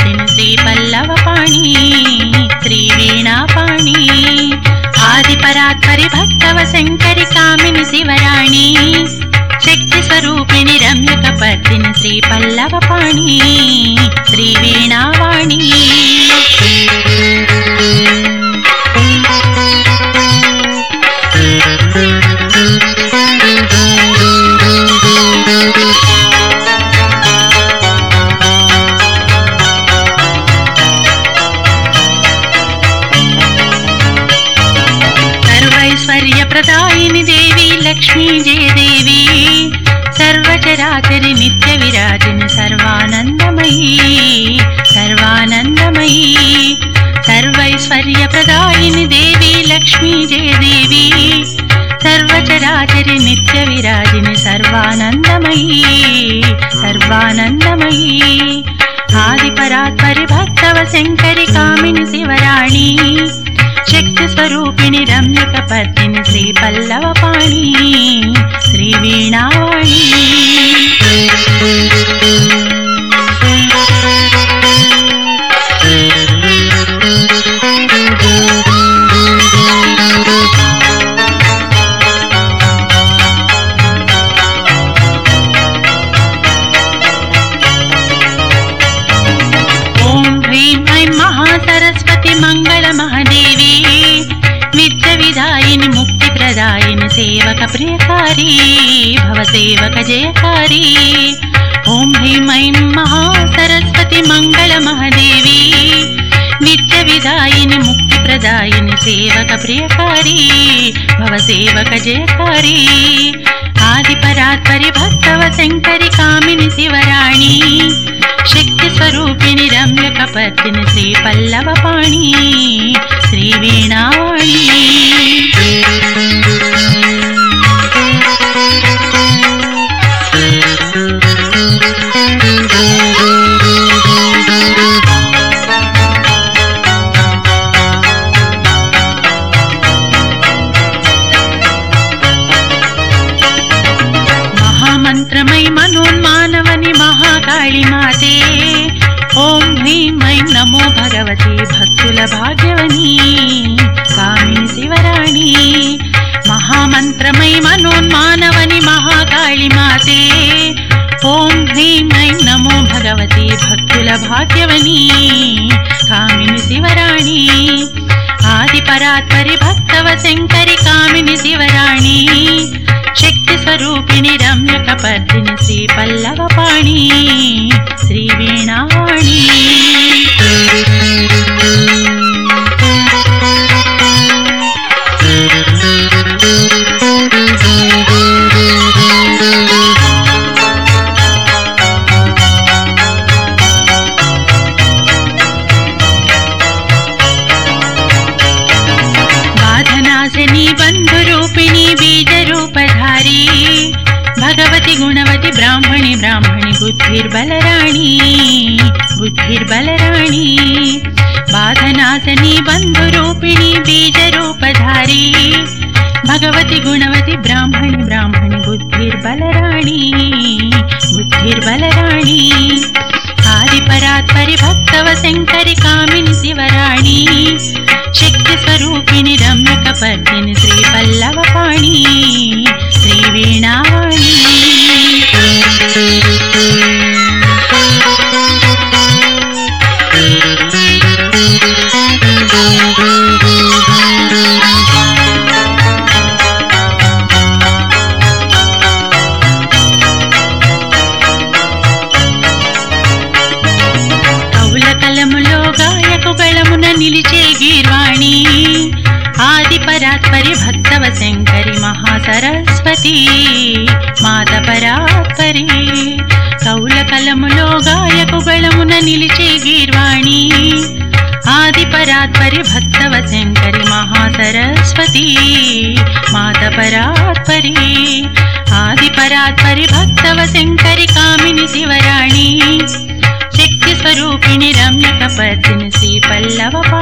పద్మిని శ్రీ పల్లవ పాణి శ్రీ వీణాపాణి ఆది పరాత్పరి భక్తవ శంకరి కామిని శివరాణి శక్తి స్వరూపిణి రమ్యక పద్మిని శ్రీ పల్లవ పాణి శ్రీ వీణావాణి సర్వైశ్వర్య ప్రదాయిని దేవి లక్ష్మీ జయదేవి సర్వచరాచరి నిత్య విరాజిని సర్వానందమయీ సర్వానందమయీ సర్వైశ్వర్య ప్రదాయిని దేవి లక్ష్మీ జయదేవి సర్వచరాచరి నిత్య విరాజిని సర్వానందమయీ సర్వానందమయీ ఆది పరాత్పరి భక్తవ శంకరి కామిని శివరాణి శక్తి స్వరూపిణి రమ్యక పద్మిని శ్రీ పల్లవ పాణి శ్రీ వీణావాణి ఓం హ్రీం ఐం మహాసరస్వతి మంగళ మహాదేవి నిత్య విదాయిని ముక్తి ప్రదాయిని సేవక ప్రియకారి భవ సేవక జయకారి ఓం హ్రీం ఐం మహాసరస్వతి మంగళ మహాదేవి నిత్య విదాయిని ముక్తి ప్రదాయిని సేవక ప్రియకారి భవ సేవక జయకారి ఆది పరాత్పరి భక్తవ శంకరి కామిని శివరాణి శక్తి స్వరూపిణి రమ్యక పద్మిని శ్రీ పల్లవ పాణి శ్రీ వీణావాణి మహామంత్రమై మనోన్మానవని మహాకాళి మాతే ఓం హ్రీం ఐం నమో భగవతి భక్తుల భాగ్యవని కామిని శివరాణి మహామంత్రమై మనోన్మానవని మహాకాళి మాతే ఓం హ్రీం ఐం నమో భగవతి భక్తుల భాగ్యవని కామిని శివరాణి ఆది పరాత్పరి భక్తవ శంకరి కామిని శివరాణి శక్తి స్వరూపిణి రమ్యక పద్మిని శ్రీ పల్లవ పాణి శ్రీ వీణావాణి బాధనాశని బంధురూపిణి బీజరూపధారి భగవతి గుణవతి బ్రాహ్మణి బ్రాహ్మణి బుద్ధిర్బలరాణి బుద్ధిర్బలరాణి బాధనాశని బంధురూపిణి బీజరూపధారి భగవతి గుణవతి బ్రాహ్మణి బ్రాహ్మణి బుద్ధిర్బలరాణి బుద్ధిర్బలరాణి ఆది పరాత్పరి భక్తవ శంకరి కామిని శివరాణి శక్తి స్వరూపిణి రమ్యక పద్మిని శ్రీ పల్లవ పాణి శ్రీ వీణావాణి కవుల కలములో గాయకు గళమున నిలిచే గీర్వాణి ఆది పరాత్పరి భక్తవ శంకరి మహాసరస్వతి మాత పరాత్పరి కవుల కలములో గాయకు గళమున నిలిచే గీర్వాణి ఆది పరాత్పరి భక్తవ శంకరి మహాసరస్వతి మాత పరాత్పరి ఆది పరాత్పరి భక్తవ శంకరి కామిని శివరాణి శక్తి స్వరూపిణి రమ్యక పద్మిని శ్రీ పల్లవ